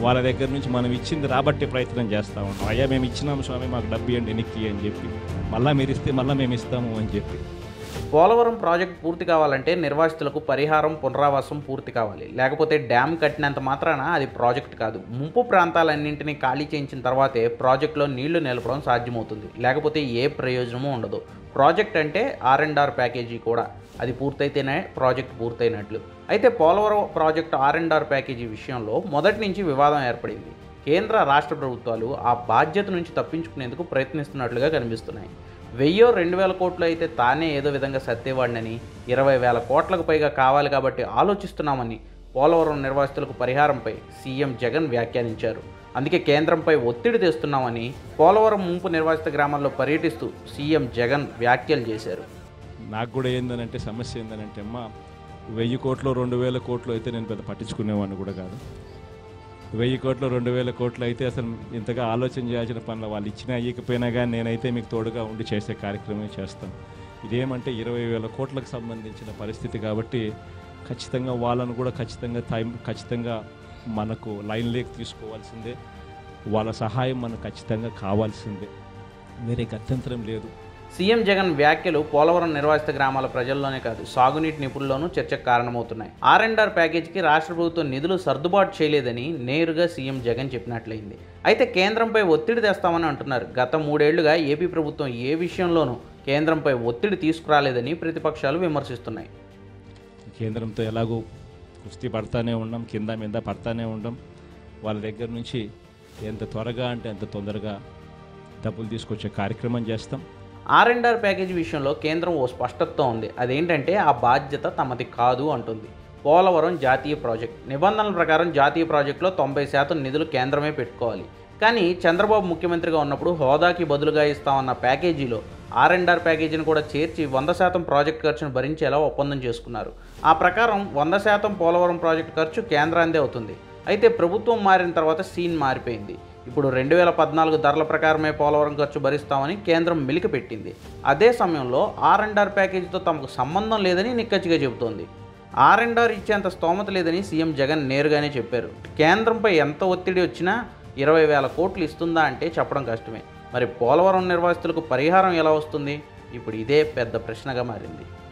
వాళ్ళ దగ్గర నుంచి మనం ఇచ్చింది రాబట్టే ప్రయత్నం చేస్తూ ఉంటాం అయ్యా మేము ఇచ్చినాం స్వామి మాకు డబ్బు ఇవ్వండి వెనక్కి అని చెప్పి మళ్ళీ మీరు ఇస్తే మళ్ళీ మేము ఇస్తాము అని చెప్పి పోలవరం ప్రాజెక్ట్ పూర్తి కావాలంటే నిర్వాసితులకు పరిహారం పునరావాసం పూర్తి కావాలి లేకపోతే డ్యామ్ కట్టినంత మాత్రాన అది ప్రాజెక్ట్ కాదు ముంపు ప్రాంతాలన్నింటినీ ఖాళీ చేయించిన తర్వాతే ప్రాజెక్టులో నీళ్లు నిలపడం సాధ్యమవుతుంది లేకపోతే ఏ ప్రయోజనమూ ఉండదు ప్రాజెక్ట్ అంటే ఆర్ అండ్ ఆర్ ప్యాకేజీ కూడా అది పూర్తయితేనే ప్రాజెక్ట్ పూర్తయినట్లు అయితే Polavaram project R and R package విషయంలో మొదటి నుంచి వివాదం ఏర్పడింది కేంద్ర రాష్ట్ర ప్రభుత్వాలు ఆ బాధ్యత నుంచి తప్పించుకునేందుకు ప్రయత్నిస్తున్నట్లుగా కనిపిస్తున్నాయి వెయ్యో రెండు వేల కోట్లు అయితే తానే ఏదో విధంగా సత్యవాడినని ఇరవై వేల కోట్లకు పైగా కావాలి కాబట్టి ఆలోచిస్తున్నామని పోలవరం నిర్వాసితులకు పరిహారంపై సీఎం జగన్ వ్యాఖ్యానించారు అందుకే కేంద్రంపై ఒత్తిడి తెస్తున్నామని పోలవరం ముంపు నిర్వాసిత గ్రామాల్లో పర్యటిస్తూ సీఎం జగన్ వ్యాఖ్యలు చేశారు నాకు కూడా ఏందనంటే సమస్య ఏందనంటే అమ్మ వెయ్యి కోట్లు రెండు వేల కోట్లు అయితే నేను పెద్ద పట్టించుకునేవాడిని కూడా కాదు వెయ్యి కోట్లు రెండు వేల కోట్లు అయితే అసలు ఇంతగా ఆలోచన చేయాల్సిన పనులు వాళ్ళు ఇచ్చినా ఇయ్యకపోయినా కానీ నేనైతే మీకు తోడుగా ఉండి చేసే కార్యక్రమం చేస్తాను ఇదేమంటే ఇరవై వేల కోట్లకు సంబంధించిన పరిస్థితి కాబట్టి ఖచ్చితంగా వాళ్ళను కూడా ఖచ్చితంగా టైం ఖచ్చితంగా మనకు లైన్లోకి తీసుకోవాల్సిందే వాళ్ళ సహాయం మనకు ఖచ్చితంగా కావాల్సిందే వేరే గత్యంతరం లేదు సీఎం జగన్ వ్యాఖ్యలు పోలవరం నిర్వాసిత గ్రామాల ప్రజల్లోనే కాదు సాగునీటి నిపుణుల్లోనూ చర్చకు కారణమవుతున్నాయి ఆర్ అండ్ ఆర్ ప్యాకేజీకి రాష్ట్ర ప్రభుత్వం నిధులు సర్దుబాటు చేయలేదని నేరుగా సీఎం జగన్ చెప్పినట్లయింది అయితే కేంద్రంపై ఒత్తిడి తెస్తామని అంటున్నారు గత మూడేళ్లుగా ఏపీ ప్రభుత్వం ఏ విషయంలోనూ కేంద్రంపై ఒత్తిడి తీసుకురాలేదని ప్రతిపక్షాలు విమర్శిస్తున్నాయి కేంద్రంతో ఎలాగో కుస్తీ పడతానే ఉన్నాం కింద మీద పడతానే ఉన్నాం వాళ్ళ దగ్గర నుంచి ఎంత త్వరగా అంటే అంత తొందరగా డబ్బులు తీసుకొచ్చే కార్యక్రమం చేస్తాం ఆర్ అండ్ ఆర్ ప్యాకేజీ విషయంలో కేంద్రం ఓ స్పష్టతతో ఉంది అదేంటంటే ఆ బాధ్యత తమది కాదు అంటుంది పోలవరం జాతీయ ప్రాజెక్ట్ నిబంధనల ప్రకారం జాతీయ ప్రాజెక్టులో తొంభై శాతం నిధులు కేంద్రమే పెట్టుకోవాలి కానీ చంద్రబాబు ముఖ్యమంత్రిగా ఉన్నప్పుడు హోదాకి బదులుగా ఇస్తామన్న ప్యాకేజీలో ఆర్ అండ్ ఆర్ ప్యాకేజీని కూడా చేర్చి వంద శాతం ప్రాజెక్ట్ ఖర్చును భరించేలా ఒప్పందం చేసుకున్నారు ఆ ప్రకారం వంద శాతం పోలవరం ప్రాజెక్ట్ ఖర్చు కేంద్రాందే అవుతుంది అయితే ప్రభుత్వం మారిన తర్వాత సీన్ మారిపోయింది ఇప్పుడు రెండు వేల పద్నాలుగు ధరల ప్రకారమే పోలవరం ఖర్చు భరిస్తామని కేంద్రం మెలిక పెట్టింది అదే సమయంలో ఆర్ అండ్ ఆర్ ప్యాకేజీతో తమకు సంబంధం లేదని నిక్కచ్చిగా చెబుతోంది ఆర్ అండ్ ఆర్ ఇచ్చేంత స్తోమత లేదని సీఎం జగన్ నేరుగానే చెప్పారు కేంద్రంపై ఎంత ఒత్తిడి వచ్చినా ఇరవై వేల కోట్లు ఇస్తుందా అంటే చెప్పడం కష్టమే మరి పోలవరం నిర్వాసితులకు పరిహారం ఎలా వస్తుంది ఇప్పుడు ఇదే పెద్ద ప్రశ్నగా మారింది